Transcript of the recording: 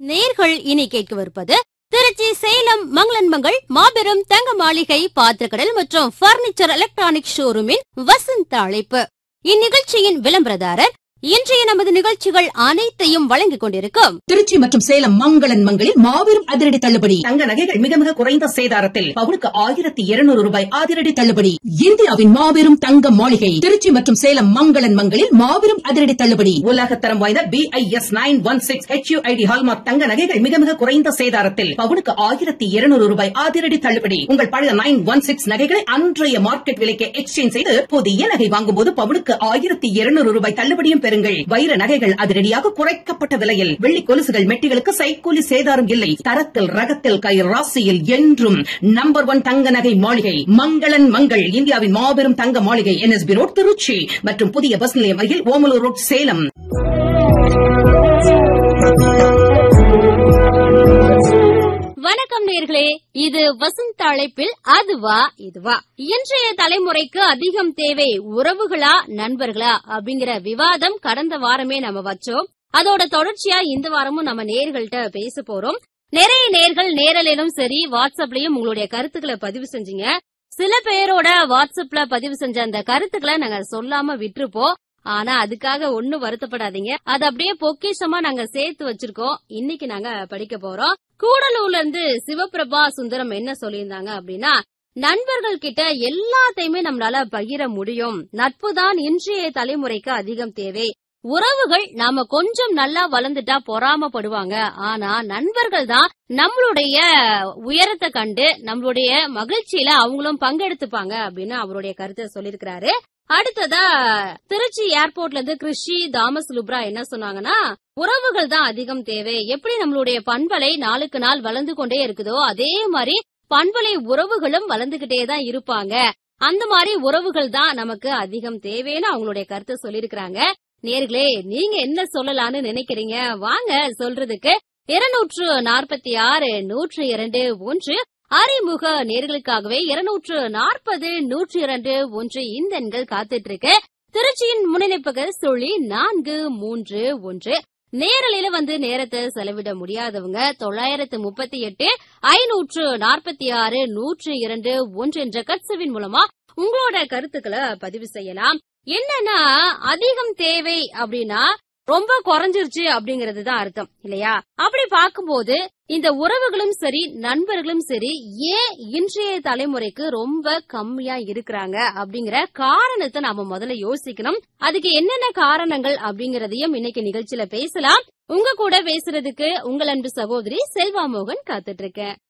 நேர்கள் இனி கேட்கவிருப்பது திருச்சி சேலம் மங்களன்மங்கள் மாபெரும் தங்க மாளிகை பாத்திரக்கடல் மற்றும் பர்னிச்சர் எலக்ட்ரானிக் ஷோரூமின் வசந்த அழைப்பு இந்நிகழ்ச்சியின் விளம்பரதாரர் இன்றைய நமது நிகழ்ச்சிகள் அனைத்தையும் வழங்கிக் கொண்டிருக்கும் திருச்சி மற்றும் சேலம் மங்களன் மங்களில் மாபெரும் அதிரடி தள்ளுபடி தங்க நகைகள் மிக மிக குறைந்த சேதாரத்தில் பவுனுக்கு ஆயிரத்தி இருநூறு ரூபாய் அதிரடி தள்ளுபடி இந்தியாவின் மாபெரும் தங்க மாளிகை திருச்சி மற்றும் சேலம் மங்களன் மங்களில் மாபெரும் அதிரடி தள்ளுபடி உலகத்தரம் வாய்ந்த B I S nine one six HUID hallmark தங்க நகைகள் மிக மிக குறைந்த சேதாரத்தில் பவுனுக்கு ஆயிரத்தி இருநூறு ரூபாய் அதிரடி தள்ளுபடி உங்கள் பழைய நைன் ஒன் சிக்ஸ் நகைகளை அன்றைய மார்க்கெட் விலைக்கு எக்ஸ்சேஞ்ச் செய்து புதிய நகை வாங்கும்போது பவுனுக்கு ஆயிரத்தி இருநூறு ரூபாய் தள்ளுபடியும் பெறுங்கள் வைர நகைகள் அதிரடியாக குறைக்கப்பட்ட விலையில் வெள்ளி கொலுசுகள் மெட்டிகளுக்கு சைக்கூலி சேதாரம் இல்லை தரத்தில் ரகத்தில் கை ராசியில் என்றும் நம்பர் ஒன் தங்க நகை மாளிகை மங்களன் மங்கள் இந்தியாவின் மாபெரும் தங்க மாளிகை என்எஸ்பி ரோட் திருச்சி மற்றும் புதிய பஸ் நிலையம் அருகில் ஓமலூர் ரோட் சேலம் வணக்கம் நேர்களே இது வசந்த அழைப்பில் அதுவா இதுவா இன்றைய தலைமுறைக்கு அதிகம் தேவை உறவுகளா நண்பர்களா அப்படிங்கிற விவாதம் கடந்த வாரமே நம்ம வச்சோம் அதோட தொடர்ச்சியா இந்த வாரமும் நம்ம நேர்கள்ட்ட பேச போறோம் நிறைய நேர்கள் நேரலிலும் சரி வாட்ஸ்அப்லயும் உங்களுடைய கருத்துக்களை பதிவு செஞ்சீங்க சில பேரோட வாட்ஸ்அப்ல பதிவு செஞ்ச அந்த கருத்துக்களை நாங்க சொல்லாம விட்டுருப்போம் ஆனா அதுக்காக ஒண்ணும் வருத்தப்படாதீங்க அது அப்படியே பொக்கிஷமா நாங்க சேர்த்து வச்சிருக்கோம் இன்னைக்கு நாங்க படிக்க போறோம் கூடலூர்ல இருந்து சிவபிரபா சுந்தரம் என்ன சொல்லியிருந்தாங்க அப்படின்னா நண்பர்கள் கிட்ட எல்லாத்தையுமே நம்மளால பகிர முடியும் நட்புதான் இன்றைய தலைமுறைக்கு அதிகம் தேவை உறவுகள் நாம கொஞ்சம் நல்லா வளர்ந்துட்டா பொறாமப்படுவாங்க ஆனா நண்பர்கள் தான் நம்மளுடைய உயரத்தை கண்டு நம்மளுடைய மகிழ்ச்சியில அவங்களும் பங்கெடுத்துப்பாங்க அப்படின்னு அவருடைய கருத்தை சொல்லியிருக்கிறாரு அடுத்ததா திருச்சி ஏர்போர்ட்ல இருந்து கிருஷி தாமஸ் லுப்ரா என்ன சொன்னாங்கன்னா உறவுகள் தான் அதிகம் தேவை எப்படி நம்மளுடைய பண்பலை நாளுக்கு நாள் வளர்ந்து கொண்டே இருக்குதோ அதே மாதிரி பண்பலை உறவுகளும் வளர்ந்துகிட்டே தான் இருப்பாங்க அந்த மாதிரி உறவுகள் தான் நமக்கு அதிகம் தேவைன்னு அவங்களுடைய கருத்தை சொல்லியிருக்கிறாங்க நேர்களே நீங்க என்ன சொல்லலாம்னு நினைக்கிறீங்க வாங்க சொல்றதுக்கு இருநூற்று நாற்பத்தி ஆறு நூற்று இரண்டு ஒன்று அறிமுக நேர்களுக்காகவே இருநூற்று நாற்பது நூற்று இரண்டு ஒன்று இந்த எண்கள் காத்துட்டு இருக்கு திருச்சியின் முன்னிணைப்புகள் சொல்லி நான்கு மூன்று ஒன்று நேரலையில வந்து நேரத்தை செலவிட முடியாதவங்க தொள்ளாயிரத்து முப்பத்தி எட்டு ஐநூற்று நாற்பத்தி ஆறு நூற்று இரண்டு ஒன்று என்ற கட்சவின் மூலமா உங்களோட கருத்துக்களை பதிவு செய்யலாம் என்னன்னா அதிகம் தேவை அப்படின்னா ரொம்ப குறைஞ்சிருச்சு அப்படிங்கறது தான் அர்த்தம் இல்லையா அப்படி பார்க்கும்போது இந்த உறவுகளும் சரி நண்பர்களும் சரி ஏன் இன்றைய தலைமுறைக்கு ரொம்ப கம்மியா இருக்கிறாங்க அப்படிங்கிற காரணத்தை நாம முதல்ல யோசிக்கணும் அதுக்கு என்னென்ன காரணங்கள் அப்படிங்கறதையும் இன்னைக்கு நிகழ்ச்சியில பேசலாம் உங்க கூட பேசுறதுக்கு உங்கள் அன்பு சகோதரி செல்வா மோகன் காத்துட்டு இருக்கேன்